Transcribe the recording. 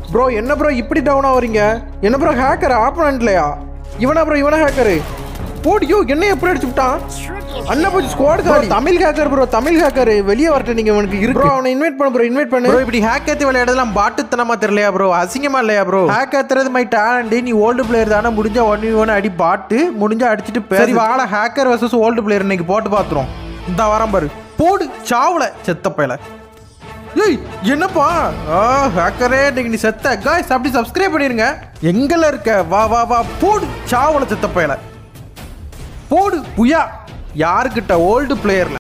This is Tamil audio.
ப்ரோ என்ன ப்ரோ இப்படி டவுன் ஆவறீங்க என்ன ப்ரோ ஹேக்கர் ஆப்பனண்ட்லையா இவனா ப்ரோ இவனா ஹேக்கரு போடியோ என்ன எப்படி அடிச்சு விட்டான் அண்ணா போச்சு ஸ்குவாட் காலி Tamil hacker bro Tamil hacker வெளியே வரட்டும் நீங்க உனக்கு இருக்கு ப்ரோ அவனை இன்வைட் பண்ணு ப்ரோ இன்வைட் பண்ணு ப்ரோ இப்படி ஹேக் ஏத்தி விளையாடுறதுலாம் பாட்டுத்தனமா தெரியலையா ப்ரோ அசிங்கமா இல்லையா ப்ரோ ஹேக் ஏத்துறது மை டேலண்ட் நீ ஓல்டு பிளேயர் தானே முடிஞ்சா ஒன் ஒன் அடி பாட்டு முடிஞ்சா அடிச்சிட்டு பே- சரி வாழ ஹேக்கர் வர்சஸ் ஓல்டு பிளேயர் இன்னைக்கு போட்டு பாத்துறோம் இந்த வாரம் பாரு போடு சாவுல செத்த பயல ஏய் என்னப்பா ஆ ஹேக்கரே இன்னைக்கு நீ செத்த காய்ஸ் அப்படி சப்ஸ்கிரைப் பண்ணிருங்க எங்கல இருக்க வா வா வா போடு சாவல செத்த பயல போடு புயா யாருக்கிட்ட ஓல்டு பிளேயர்ல